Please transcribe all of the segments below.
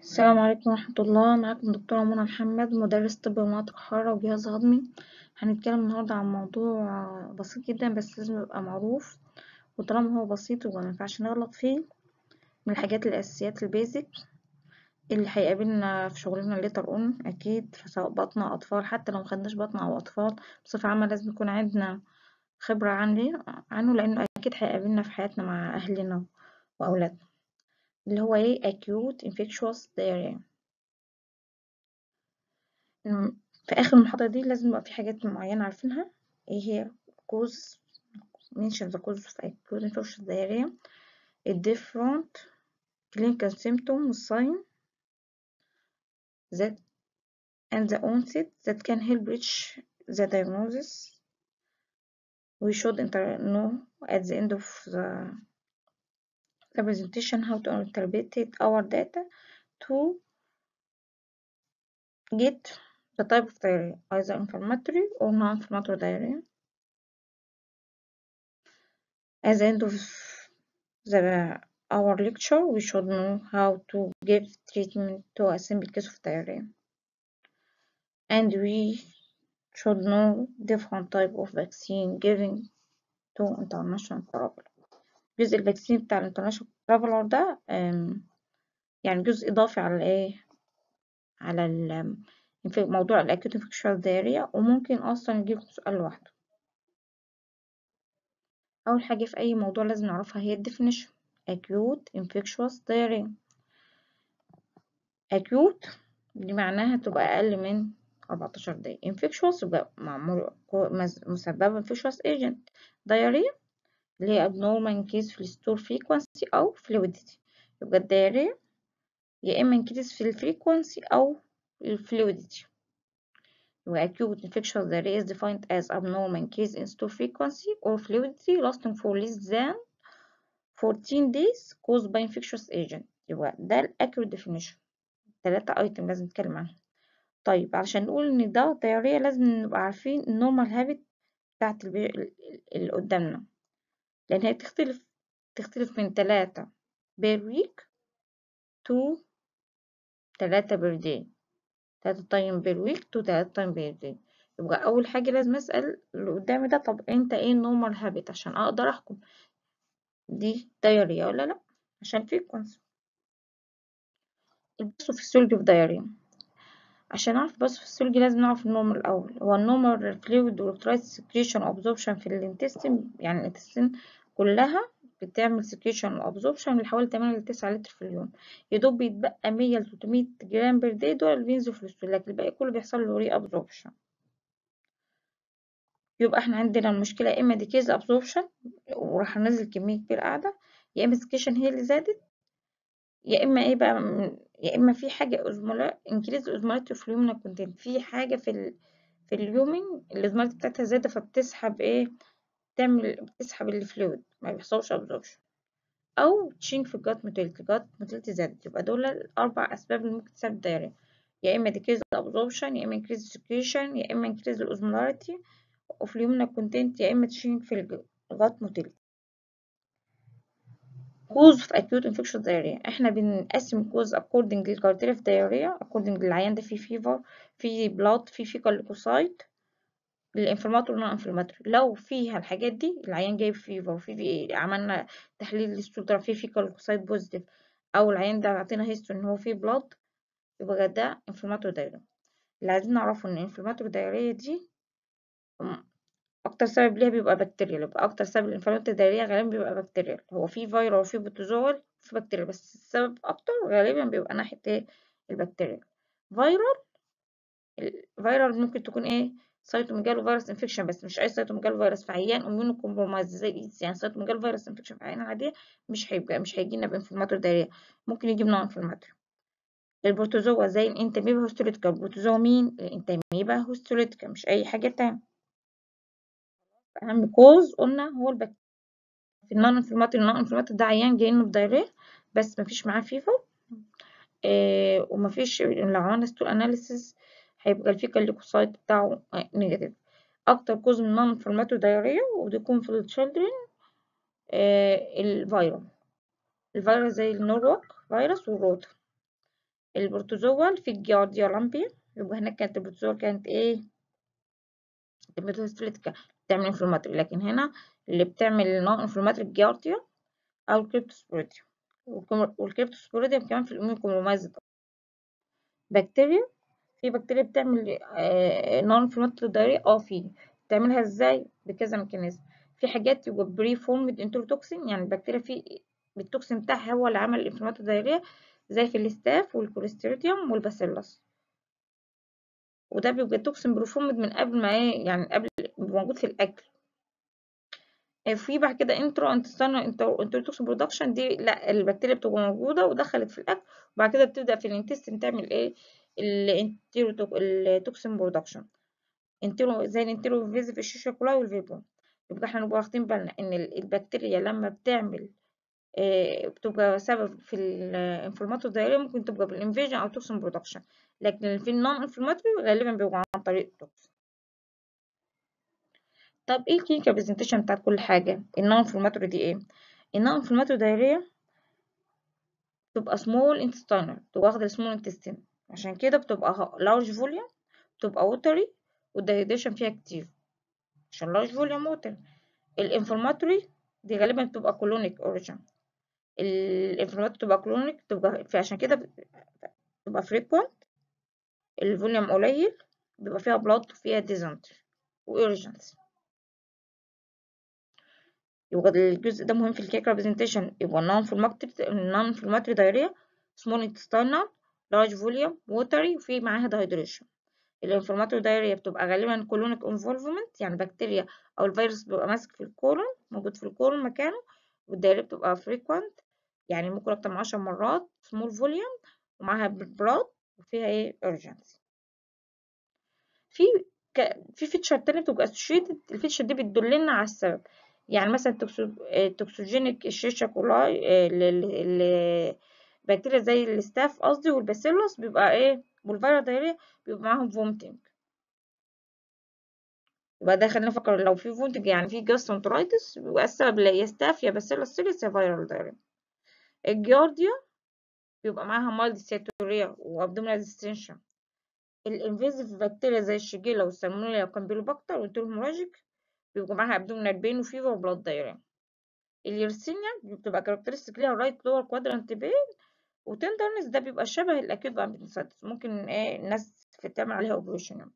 السلام عليكم ورحمة الله معاكم دكتورة منى محمد مدرس طب ومناطق حارة وجهاز هضمي هنتكلم النهاردة عن موضوع بسيط جدا بس لازم يبقى معروف وطالما هو بسيط ومينفعش نغلط فيه من الحاجات الأساسيات البيزك اللي هيقابلنا في شغلنا الليتر اون أكيد سواء بطنة أو أطفال حتى لو مخدناش بطنة أو أطفال بصفة عامة لازم يكون عندنا خبرة عنه عنه لأنه أكيد هيقابلنا في حياتنا مع أهلنا وأولادنا اللي هو ايه acute infectious diarrhea في آخر المحاضرة دي لازم يبقى في حاجات معينة عارفينها ايه هي cause mention the cause of acute infectious diarrhea a different clinical symptom sign that and the onset that can help reach the diagnosis we should know at the end of the the presentation how to interpret our data to get the type of diarrhea either inflammatory or non-inflammatory diarrhea at the end of the our lecture we should know how to give treatment to a simple case of diarrhea and we should know different type of vaccine given to international travel جزء الفاكسين بتاع الانترناشونال ترافلر ده يعني جزء إضافي على الإيه على ال موضوع الأكيوت انفكشوال دايريا وممكن أصلا يجيلكوا سؤال لوحده أول حاجة في أي موضوع لازم نعرفها هي الديفينيشن acute infectious diarrhea acute دي معناها تبقى أقل من 14 دقيقة infectious يبقى معمول مسببة infectious agent diarrhea اللي هي abnormal increase في الستور frequency أو fluidity يبقى الدايريا يا إما increase في الفريكونسي أو الفلويديتي يبقى acute infectious diarrhea is defined as abnormal increase in store frequency or fluidity lasting for less than 14 days caused by infectious agent يبقى ده ال accurate definition تلاتة ايتم لازم نتكلم عنهم طيب علشان نقول ان ده diarrhea لازم نبقى عارفين النورمال هابت بتاعت اللي قدامنا لأن هي تختلف تختلف من تلاتة بير ويك تو تلاتة بير داي تلاتة تايم بير ويك تو تلاتة تايم بير داي يبقى أول حاجة لازم أسأل اللي قدامي ده طب أنت إيه النورمال هابت عشان أقدر أحكم دي دايريا ولا لأ عشان فريكونسي الباثوفيسيولوجي في دايريا عشان أعرف الباثوفيسيولوجي لازم نعرف النورمال الأول هو النورمال فلويد والكترايت سكريشن أبزوربشن في الانتستين يعني الانتستين كلها بتعمل سكريشن وابزوربشن من حوالي 8 ل 9 لتر في اليوم يدوب بيتبقى 100 ل 300 جرام بير داي دول اللي بينزلوا في الستول لكن الباقي كله بيحصل له ري ابزوربشن يبقى احنا عندنا المشكلة يا اما ديكيز ابزوربشن وراح ننزل كمية كبيرة قاعدة يا اما سكريشن هي اللي زادت يا اما ايه بقى يا اما في حاجة اوزمولا انكريز اوزمولاتي في اليومنا كونتنت في حاجة في ال... في اليومين الاوزمولاتي بتاعتها زادة فبتسحب ايه تعمل بتسحب الفلويد ما بيحصلش ابزوربشن او تشينج في الجات موتيلتي جات موتيلتي زادت يبقى دول الاربع اسباب اللي ممكن تسبب دايريا يا اما ديكريز ابزوربشن يا اما انكريز سكريشن يا اما انكريز الاوزمولاريتي وفي اليومنا كونتنت يا اما تشينج في الجات موتيلتي كوز في acute infectious diarrhea احنا بنقسم كوز according للكارتيريا في diarrhea according للعيان ده فيه فيفر فيه بلاد فيه فيكال ليكوسايت الانفلاماتوري والنون انفلاماتوري لو فيها الحاجات دي العيان جايب فيفر وفي في عملنا تحليل للستول طلع فيه فيكال ليكوسايت بوزيتيف او العيان ده عطينا هيستوري ان هو فيه بلاد يبقى ده انفلاماتوري دايريا اللي عايزين نعرفه ان الانفلاماتوري دايريا دي اكتر سبب ليها بيبقى بكتيريا يبقى اكتر سبب الانفلاماتوري دايريا غالبا بيبقى بكتيريا هو في فيروس وفي بروتوزوال وفي بكتيريا بس السبب اكتر غالبا بيبقى ناحيه ايه البكتيريا فيرال الفيرال ممكن تكون ايه سايتوميجالو فيروس انفكشن بس مش اي سايتوميجالو فيروس في عيان اميونو كومبرومايز زي يعني سايتوميجالو فيروس انفكشن في عيان عاديه مش هيبقى مش هيجي لنا بانفلاماتوري دايريا ممكن يجيب نوع انفلاماتوري البروتوزوا زي الانتاميبا هوستوليتيكا البروتوزوا مين الانتاميبا هوستوليتيكا مش اي حاجه تاني اهم كوز قلنا هو البكتيريا في النون انفلاماتوري النون انفلاماتوري ده عيان جاي له بدايريا بس مفيش معاه فيفر إيه ومفيش لو عملنا ستول اناليسيس هيبقى الفيكال ليكوسايت بتاعه نيجاتيف اكتر كوز من نون انفلاماتوري دايريا وبيكون في التشيلدرن آه الفيروس الفيروس زي النوروك فيروس والروتا البروتوزوال في الجارديا لامبيا يبقى هناك كانت البروتوزوال كانت ايه الميتوهيستوليتيكا بتعمل انفلاماتوري لكن هنا اللي بتعمل نون انفلاماتوري الجارديا او الكريبتوسبوريديوم والكريبتوسبوريديوم كمان في الاميون كومبرومايزد بكتيريا في بكتيريا بتعمل نون انفلاماتوري دايريا اه في بتعملها ازاي بكذا ميكانيزم في حاجات يبقى بري فورمد انتروتوكسين يعني البكتيريا في التوكسين بتاعها هو اللي عمل الانفلاماتوري دايريا زي في الاستاف والكوليستيريديوم والباسيلس وده بيبقى توكسين بروفورمد من قبل ما ايه يعني قبل موجود في الاكل في بعد كده انترو انتستانال انتروتوكسين برودكشن دي لا البكتيريا بتبقى موجوده ودخلت في الاكل وبعد كده بتبدا في الانتستين تعمل ايه التوكسين برودكشن انترو زي الانترو فيزيف الشيشه كولاي والفيبون يبقى احنا نبقى واخدين بالنا ان البكتيريا لما بتعمل بتبقى سبب في الانفلاماتوري دايريا ممكن تبقى بالانفيجن او توكسين برودكشن لكن في النون انفلاماتوري غالبا بيبقى عن طريق التوكسين طب ايه الكلينيكال برزنتيشن بتاعت كل حاجه النون انفلاماتوري دي ايه النون انفلاماتوري دايريا بتبقى سمول انتستينال بتبقى واخده السمول انتستين عشان كده بتبقى لارج فوليوم بتبقى ووتري والدايريشن فيها كتير عشان لارج فوليوم ووتر الانفلاماتوري دي غالبا بتبقى كولونيك اوريجين الانفلاماتوري بتبقى كولونيك بتبقى عشان كده بتبقى فريكوينت الفوليوم قليل بيبقى فيها بلاد وفيها ديزنتري وإيرجنسي يبقى الجزء ده مهم في الكيك ريبريزنتيشن يبقى نون انفلاماتوري نون انفلاماتوري دايريا سمول انتستينال لارج فوليوم ووتري وفي معاها دايدريشن الانفلاماتوري دايريا بتبقى غالبا كولونيك انفولفمنت يعني بكتيريا او الفيروس بيبقى ماسك في الكولون موجود في الكولون مكانه والدايريا بتبقى فريكوينت يعني ممكن اكتر من عشر مرات سمول فوليوم ومعاها بلاد وفيها ايه urgency في ك... في فيتشر تانية بتبقى associated الفيتشر دي بتدلنا على السبب يعني مثلا التوكسوجينيك الشيشة كولاي البكتيريا زي الستاف قصدي والباسيلوس بيبقى ايه والفيروس دايريا بيبقى معاهم فومتنج يبقى ده خلينا نفكر لو في فومتنج يعني في جاسترونترايتس بيبقى السبب يا ستاف يا باسيلوس سيريس يا فيرال دايريا الجيارديا بيبقى معاها مايلد سيتوريا وابدومينال ديستنشن الانفيزيف بكتيريا زي الشيجيلا والسالمونيلا والكامبيلوباكتر والتورموراجيك بيبقى معاها ابدومينال بين وفيفر وبلاد دايريا اليرسينيا بتبقى كاركترستيك ليها رايت لور كوادرانت بين وتندرنس ده بيبقى شبه الاكيوت بامبنسايتس ممكن ايه الناس تعمل عليها اوبريشن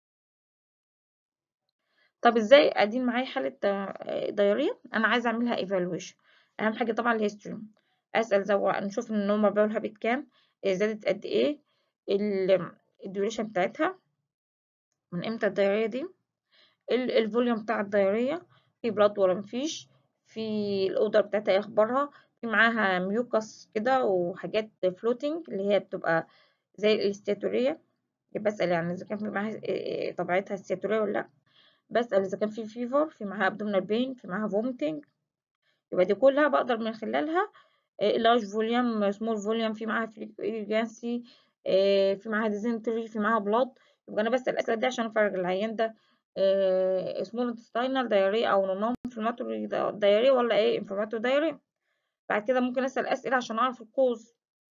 طب ازاي قاعدين معايا حالة دايريا انا عايزة اعملها ايفالويشن اهم حاجة طبعا الهيستوري اسال زو نشوف النورمال باول هابت كام زادت قد ايه الديوريشن بتاعتها من امتى الدايريه دي الفوليوم بتاع الدايريه في بلاد ولا مفيش في الاودر بتاعتها ايه اخبارها في معاها ميوكس كده وحاجات فلوتنج اللي هي بتبقى زي الاستياتوريه بسال يعني اذا كان في معاها طبيعتها استياتوريه ولا لا بسال اذا كان في فيفر في معاها ابدومينال بين في معاها فومتنج يبقى دي كلها بقدر من خلالها لارج فوليوم سمول فوليوم في معاها فريكوانسي في معاها ديزنتري في معاها بلاد يبقى انا بسال الاسئله دي عشان افرق العيان ده سمول انتستينال دايريا او نون انفلاماتوري دايريا ولا ايه انفلاماتوري دايريا بعد كده ممكن اسال اسئله عشان اعرف الكوز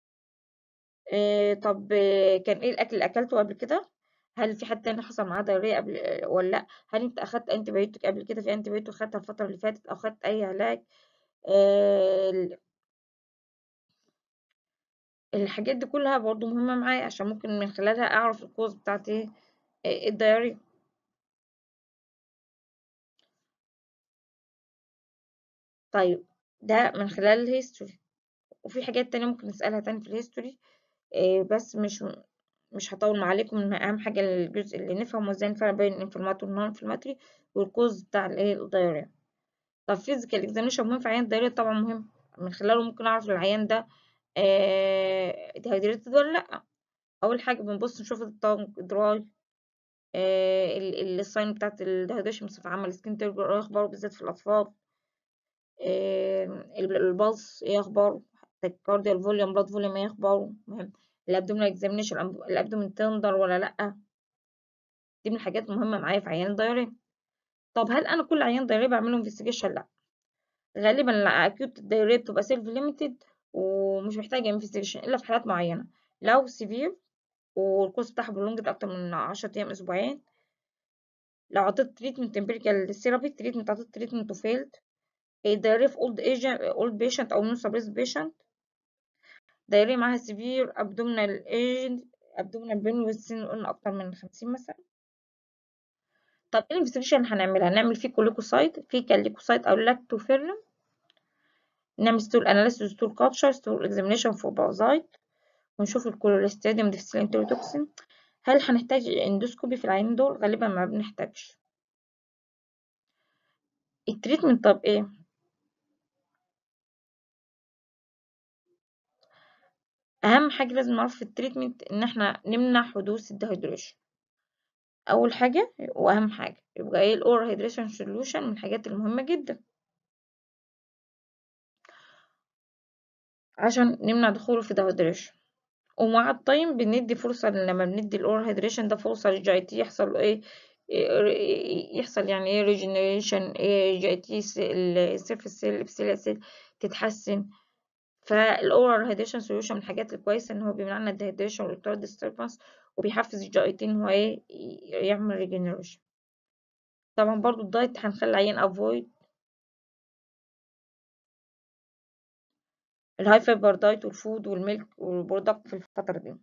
طب كان ايه الاكل اللي اكلته قبل كده هل في حد تاني حصل معاه دايريا قبل ولا لا هل انت اخدت انتي بايوتيك قبل كده في انتي بايوتيك خدتها الفتره اللي فاتت او خدت اي علاج الحاجات دي كلها برضو مهمة معايا عشان ممكن من خلالها أعرف الكوز بتاعت ايه الدايريا طيب ده من خلال الهيستوري وفي حاجات تانية ممكن نسألها تاني في الهيستوري بس مش مش هطول عليكم ان اهم حاجة الجزء اللي نفهمه ازاي نفرق بين الانفلاماتوري والنون انفلاماتوري والكوز بتاع الايه الدايريا طب فيزيكال اكزامينشن مهم في عيان الدايريا طبعا مهم من خلاله ممكن اعرف العيان ده ديهايدريتد ولا لا اول حاجه بنبص نشوف الطنج دراي آه الساين بتاعت الديهايدريشن بصفه عامه السكين تيرجر ايه اخباره بالذات في الاطفال آه البلس ايه اخباره الكارديال فوليوم بلاد فوليوم ايه اخباره مهم الابدومينال اكزامينشن الابدومين تندر ولا لا دي من الحاجات المهمه معايا في عيان الدايريه طب هل انا كل عيان دايريه بعمله انفستيجيشن لا غالبا الاكيوت الدايريه بتبقى سيلف ليميتد ومش محتاجه انفستيجيشن الا في حالات معينه لو سيفير والكورس بتاعها برولونجد اكتر من 10 ايام اسبوعين لو عطيت تريتمنت امبيريكال ثيرابي تريتمنت عطيت تريتمنت وفيلد diarrhea في old agent old patient او non suppressed patient diarrhea معاها severe abdominal agent abdominal pain والسن قلنا اكتر من 50 مثلا طب ايه الانفستيجيشن اللي هنعملها هنعمل فيه كوليكوسايت في كاليكوسايت او لاكتوفيرم نعمل ستول اناليسيس ستول كابتشر ستول اكزامينيشن فور بازايت ونشوف الكوليستيديوم ديفيسيل انتروتوكسين هل هنحتاج اندوسكوبي في العين دول غالبا ما بنحتاجش التريتمنت طب ايه اهم حاجه لازم نعرف في التريتمنت ان احنا نمنع حدوث الدهيدريشن اول حاجه واهم حاجه يبقى ايه الاور هيدريشن سوليوشن من الحاجات المهمه جدا عشان نمنع دخوله في دهيدريشن ومع التايم بندي فرصه لما بندي الاور هيدريشن ده فرصه للجي تي يحصل له ايه يحصل يعني ايه ريجنريشن ايه جي تي السيرفس سيل الابسيليا سيل تتحسن فالاورال هيدريشن سوليوشن من الحاجات الكويسه ان هو بيمنع لنا الدهيدريشن والالكترول ديستربنس وبيحفز الجي تي ان هو ايه يعمل ريجنريشن طبعا برضو الدايت هنخلي العيان افويد الهاي فايبر دايت والفود والميلك والبرودكت في الفتره دي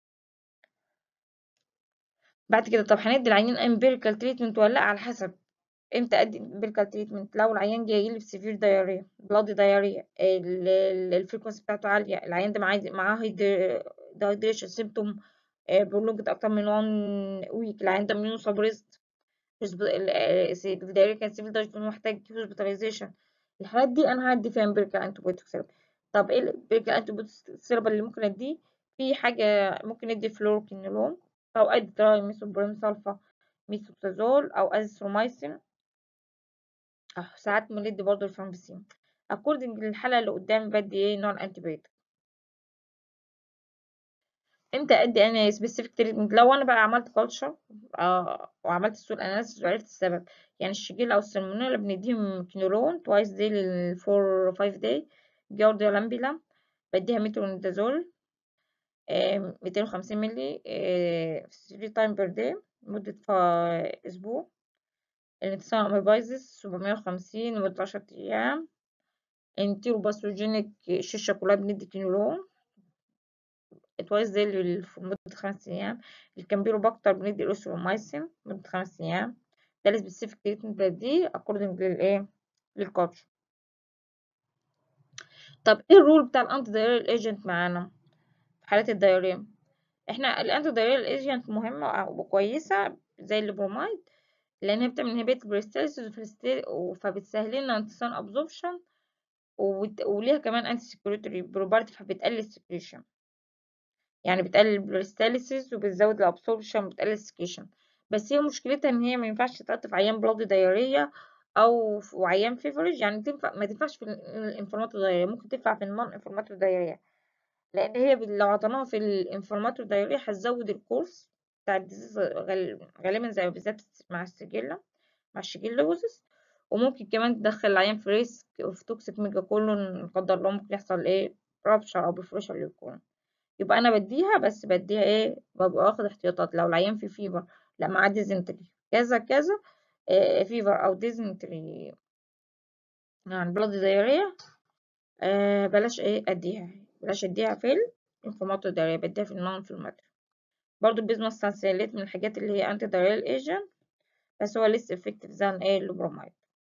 بعد كده طب هندي العيان امبيريكال تريتمنت ولا لا على حسب امتى ادي امبيريكال تريتمنت لو العيان جاي لي بسيفير دايريا بلادي دايريا الفريكونسي بتاعته عاليه العيان ده معاه معاه دايدريشن سيمتوم برولونجد اكتر من 1 ويك العيان ده ميونو سبريست الدايريا كان سيفير دايريا محتاج هوسبيتاليزيشن الحالات دي انا هدي فيها امبيريكال انتيبيوتيك ثيرابي طب ايه الامبيريكال انتيبيوتيك ثيرابي اللي ممكن اديه في حاجه ممكن ندي فلوركينولون او ادي تراي ميثوبريم سلفا ميثوكسازول او ازيثرومايسين أو ساعات بندي برضه الفامبسين according للحالة اللي قدامي بدي ايه نوع الانتيبيوتيك امتى ادي انا سبيسيفيك تريتمنت لو انا بقى عملت كلتشر آه وعملت سول اناليسيس وعرفت السبب يعني الشجيل او السلمونيلا بنديهم كينولون توايس دي للفور فايف داي جارديا لامبيلا بديها مترونيدازول ميتين وخمسين ملي ثري تايم بير داي مدة أسبوع الانتصار أميبايزس سبعمية وخمسين لمدة عشرة أيام انتيروباثوجينيك شيشة كلها بندي كينولون توايس دي لمدة خمس أيام الكامبيروباكتر بندي الأوسترومايسين لمدة خمس أيام ده السبيسيفيك تريتمنت دي أكوردنج للإيه للكوتش طب ايه الرول بتاع الانتي دايريال ايجنت معانا في حالات الدايريا احنا الانتي دايريال ايجنت مهمة وكويسة زي البرومايد لان هي بتعمل انهبيت بريستاليسيس فبتسهل لنا انتصار ابزوربشن وليها كمان انتي سكريتوري بروبرتي فبتقلل السكريشن يعني بتقلل البريستاليسيس وبتزود الابسوربشن بتقلل السكريشن بس هي مشكلتها ان هي ما ينفعش تتحط في عيان بلادي دايرية او في عيان فيفرج يعني تنفع ما تنفعش في الانفورماتو دايرية ممكن تنفع في النون انفورماتو دايرية لان هي لو عطيناها في الانفورماتو دايرية هتزود الكورس بتاع الديزيز غالبا زي بالذات مع السجلة مع الشجلوزس وممكن كمان تدخل العيان في ريسك اوف توكسيك ميجا كولون لا قدر الله ممكن يحصل ايه رابشر او بفريشر للكولون يبقى انا بديها بس بديها ايه ببقى واخد احتياطات لو العيان في فيبر لا معاه ديزنتري كذا كذا إيه فيفر او ديزنتري يعني بلاد دايريا آه بلاش ايه اديها بلاش اديها في الانفوماتو دايريا بديها في النون انفوماتو برضو البيزموس سانسيليت من الحاجات اللي هي انتي دايريال ايجنت بس هو لسه افكتيف زي ايه البرومايد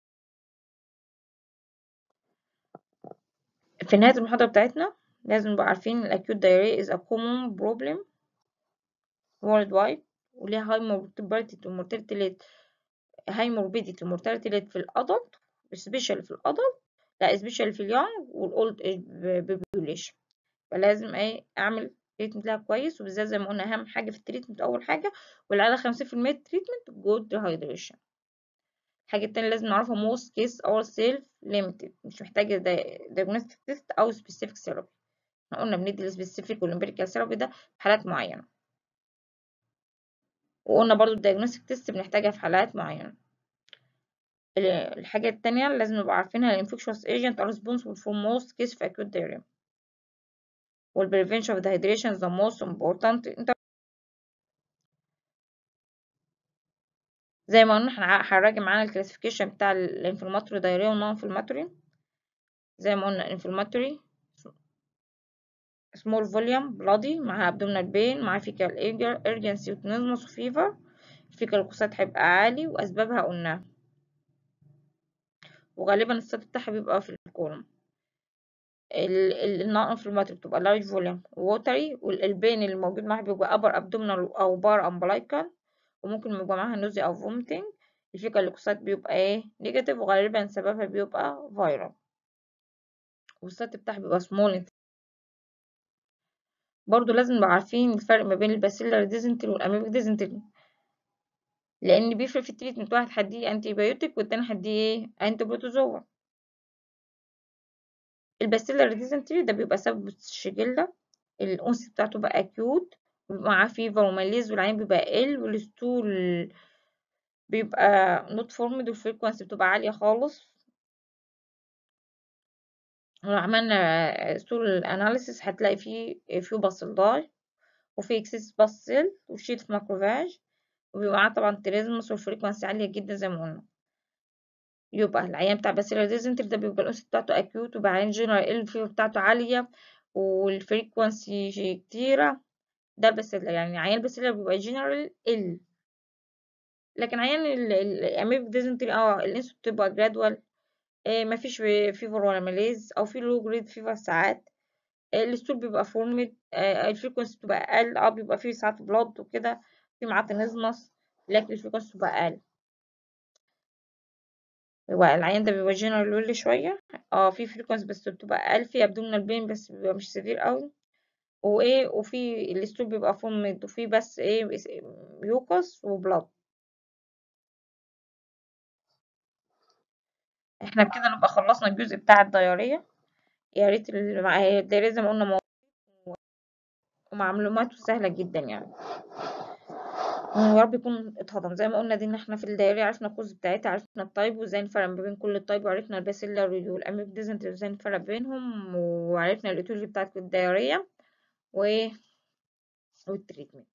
في نهاية المحاضرة بتاعتنا لازم نبقى عارفين الأكيوت diarrhea is a common problem worldwide وليها high morbidity mortality rate high morbidity mortality rate في الأدلت especially في الأدلت لا especially في اليونج والأولد population فلازم ايه أعمل تريتمنت لها كويس وبالذات زي ما قلنا أهم حاجة في التريتمنت أول حاجة والعادة خمسين في المية تريتمنت جود dehydration الحاجة التانية لازم نعرفها most case our self limited مش محتاجة diagnostic test أو specific therapy احنا قلنا بندي السبيسيفيك والامبيريكال ثيرابي ده في حالات معينة وقلنا برضو الدياجنوستيك تيست بنحتاجها في حالات معينة الحاجة التانية لازم نبقى عارفينها الانفكشوس ايجنت are responsible for most case في acute diarrhea والprevention of dehydration is the most important زي ما قلنا احنا هنراجع معانا الكلاسيفيكيشن بتاع الانفلاماتوري دايريا والنون انفلاماتوري زي ما قلنا انفلاماتوري small volume bloody مع abdominal pain مع fecal urgency وتنزمس وفيفر الفيكال الكوسات هيبقى عالي وأسبابها قلناها وغالبا السبب بتاعها بيبقى في الكولوم النون انفلاماتوري بتبقى large volume watery والبين اللي موجود معاها بيبقى upper abdominal أو bar umbilical وممكن يبقى معاها نوزي أو vomiting الفيكال الكوسات بيبقى ايه نيجاتيف وغالبا سببها بيبقى فيرال والسات بتاعها بيبقى small برضو لازم نبقى عارفين الفرق ما بين الباسيلر ديزنتري والاميبيك ديزنتري لان بيفرق في التريتمنت واحد هديه انتي بايوتيك والتاني هديه ايه انتي بروتوزوا الباسيلر ديزنتري ده بيبقى سبب الشجلة الأنس بتاعته بقى أكيوت وبيبقى معاه فيفر وماليز والعين بيبقى ال والستول بيبقى نوت فورمد والفريكونسي بتبقى عالية خالص ولو عملنا ستول اناليسيس هتلاقي فيه فيه باسيلاي وفي اكسس باسيل وشيت ماكروفاج وبيبقى معاه طبعا تريزموس والفريكونسي عالية جدا زي ما قلنا يبقى العيان بتاع باسيلر ديزنتري ده بيبقى الأنس بتاعته أكيوت وبقى عين جنرال الفيفر بتاعته عالية والفريكونسي كتيرة ده الباسيلر يعني عيان الباسيلر بيبقى جنرال ال لكن عيان الأميبك ديزنتري اه الأنس بتبقى جرادوال آه مفيش فيفر ولا ماليز أو في لو جريد فيفر ساعات آه الستول بيبقى فورمد آه الفريكونسي بتبقى أقل اه بيبقى فيه ساعات بلاد وكده في معاه تنزمس لكن الفريكونسي بتبقى أقل هو العيان ده بيبقى جنرال ويل شوية اه في فريكونسي بس بتبقى أقل في أبدومينال بين بس بيبقى مش سيفير أوي وإيه وفي الستول بيبقى فورمد وفي بس إيه ميوكس وبلاد احنا بكده نبقى خلصنا الجزء بتاع الديارية يا ريت الديارية زي ما قلنا موضوع ومعلوماته سهلة جدا يعني ويا رب يكون اتهضم زي ما قلنا دي ان احنا في الدايرة عرفنا الكوز بتاعتها عرفنا الطيب وازاي نفرق ما بين كل الطيب وعرفنا الباسيلر والاميب ديزنتري وازاي نفرق بينهم وعرفنا الايتولوجي بتاعت الدايرية و والتريتمنت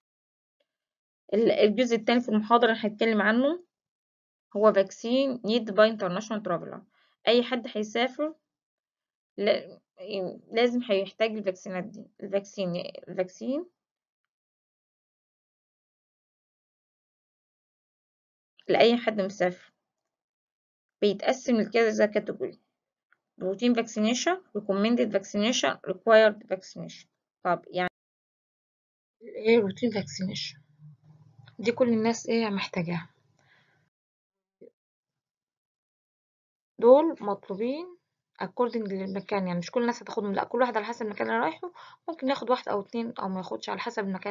الجزء التاني في المحاضرة اللي هنتكلم عنه هو فاكسين نيد باي انترناشونال ترافلر اي حد هيسافر لازم هيحتاج الفاكسينات دي الفاكسين الفاكسين لأي حد مسافر بيتقسم لكذا كاتيجوري روتين فاكسينيشن recommended vaccination required vaccination طب يعني ايه روتين فاكسينيشن دي كل الناس ايه محتاجاها دول مطلوبين according للمكان يعني مش كل الناس هتاخدهم لا كل واحد على حسب المكان اللي رايحه ممكن ياخد واحد او اتنين او ما ياخدش على حسب المكان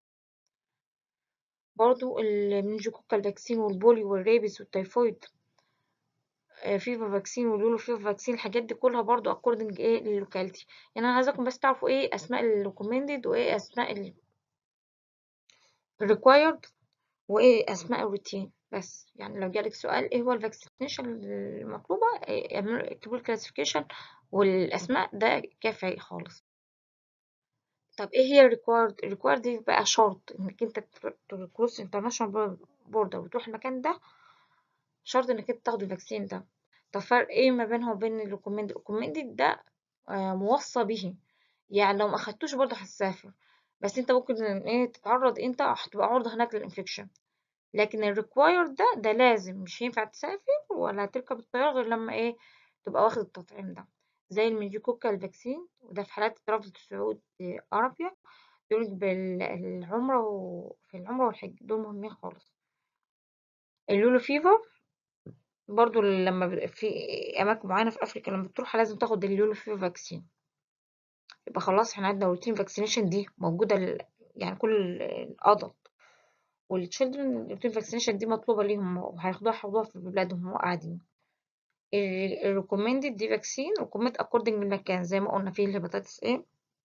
برضو المنجوكوكال فاكسين والبوليو والريبس والتيفويد فيفر فاكسين واليولو فيفر فاكسين الحاجات دي كلها برضو according ايه للوكاليتي يعني انا عايزاكم بس تعرفوا ايه اسماء الريكومندد وايه اسماء الريكوايرد وايه اسماء الروتين بس يعني لو جالك سؤال ايه هو الفاكسينيشن المطلوبة اكتبوا الكلاسيفيكيشن والاسماء ده كافي خالص طب ايه هي الريكوارد الريكوارد دي بقى شرط انك انت تكروس انترناشونال بوردر وتروح المكان ده شرط انك انت تاخد الفاكسين ده طب فرق ايه ما بينها وبين الريكومندد الريكومندد ده آه موصى به يعني لو ما اخدتوش برضه هتسافر بس انت ممكن ايه تتعرض انت هتبقى عرضة هناك للانفكشن لكن الريكوايرد ده ده لازم مش هينفع تسافر ولا تركب الطيارة غير لما ايه تبقى واخد التطعيم ده زي المنجوكوكال فاكسين وده في حالات رفض الصعود أرابيا يولد بالعمرة وفي العمرة والحج دول مهمين خالص اللولو فيفر برضو لما في أماكن معينة في أفريقيا لما بتروح لازم تاخد اللولو فيفر فاكسين يبقى خلاص احنا عندنا روتين فاكسينيشن دي موجودة يعني كل الأدلت والتشيلدرن الروتين فاكسينيشن دي مطلوبة ليهم وهياخدوها هياخدوها في بلادهم وهم قاعدين الريكومندد دي فاكسين ريكومند اكوردنج للمكان زي ما قلنا فيه الهيباتيتس ايه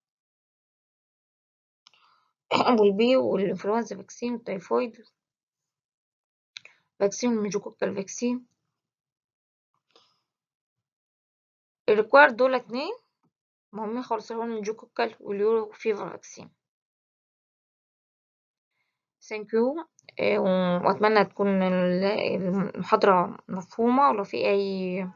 والبي والانفلونزا فاكسين والتيفويد فاكسين الميجوكوكال فاكسين الريكوارد دول اتنين مهمين خالص هو الجوكوكال واليورو فيفر فاكسين ثانك يو واتمنى تكون المحاضرة مفهومة ولو في اي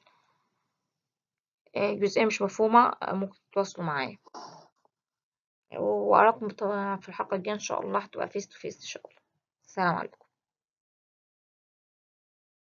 جزئية مش مفهومة ممكن تتواصلوا معايا وأراكم في الحلقة الجاية إن شاء الله هتبقى فيس تو فيس إن شاء الله السلام عليكم